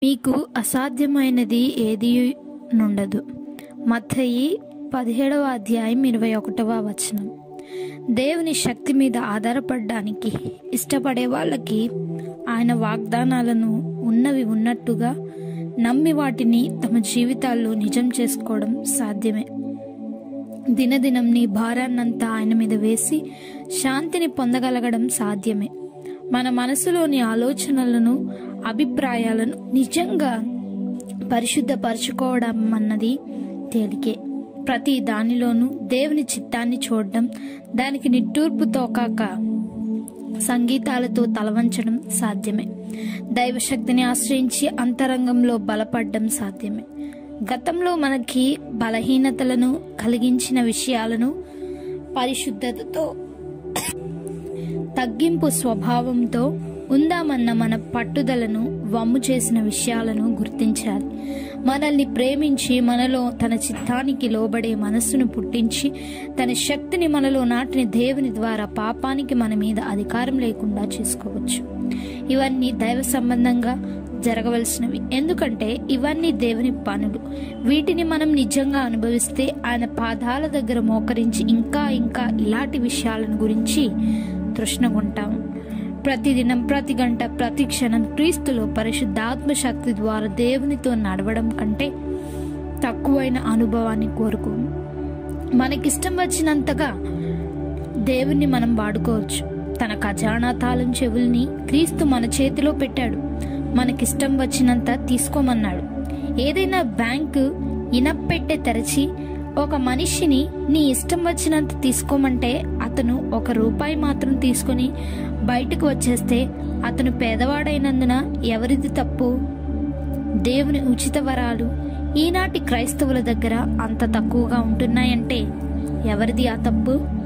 మీకు అసాధ్యమైనది ఏది నుండదు మత్తయి పదిహేడవ అధ్యాయం ఇరవై ఒకటవ వచనం దేవుని శక్తి మీద ఆధారపడడానికి ఇష్టపడే వాళ్ళకి ఆయన వాగ్దానాలను ఉన్నవి ఉన్నట్టుగా నమ్మి వాటిని తమ జీవితాల్లో నిజం చేసుకోవడం సాధ్యమే దినదినం నీ భారాన్నంతా ఆయన మీద వేసి శాంతిని పొందగలగడం సాధ్యమే మన మనసులోని ఆలోచనలను అభిప్రాయాలను నిజంగా పరిశుద్ధపరచుకోవడం అన్నది తేలికే ప్రతి దానిలోనూ దేవుని చిత్తాన్ని చూడడం దానికి నిట్టూర్పుతో కాక సంగీతాలతో తలవంచడం సాధ్యమే దైవశక్తిని ఆశ్రయించి అంతరంగంలో బలపడడం సాధ్యమే గతంలో మనకి బలహీనతలను కలిగించిన విషయాలను పరిశుద్ధతతో తగ్గింపు స్వభావంతో ఉందామన్న మన పట్టుదలను వమ్ము చేసిన విషయాలను గుర్తించాలి మనల్ని ప్రేమించి మనలో తన చిత్తానికి లోబడే మనస్సును పుట్టించి తన శక్తిని మనలో నాటిన దేవుని ద్వారా పాపానికి మన మీద అధికారం లేకుండా చేసుకోవచ్చు ఇవన్నీ దైవ సంబంధంగా జరగవలసినవి ఎందుకంటే ఇవన్నీ దేవుని పనులు వీటిని మనం నిజంగా అనుభవిస్తే ఆయన పాదాల దగ్గర మోకరించి ఇంకా ఇంకా ఇలాంటి విషయాలను గురించి తృష్ణగుంటాము ప్రతిదినం ప్రతి గంట ప్రతి క్షణం క్రీస్తులో పరిశుద్ధాత్మ శక్తి ద్వారా దేవునితో నడవడం కంటే తక్కువైన అనుభవాన్ని కోరుకో మనకిష్టం వచ్చినంతగా దేవుణ్ణి మనం వాడుకోవచ్చు తన ఖజానా తాళం చెవుల్ని క్రీస్తు మన చేతిలో పెట్టాడు మనకిష్టం వచ్చినంత తీసుకోమన్నాడు ఏదైనా బ్యాంకు ఇనప్పెట్టె తెరచి ఒక మనిషిని నీ ఇష్టం వచ్చినంత తీసుకోమంటే అతను ఒక రూపాయి మాత్రం తీసుకుని బయటకు వచ్చేస్తే అతను పేదవాడైనందున ఎవరిది తప్పు దేవుని ఉచిత వరాలు ఈనాటి క్రైస్తవుల దగ్గర అంత తక్కువగా ఉంటున్నాయంటే ఎవరిది ఆ తప్పు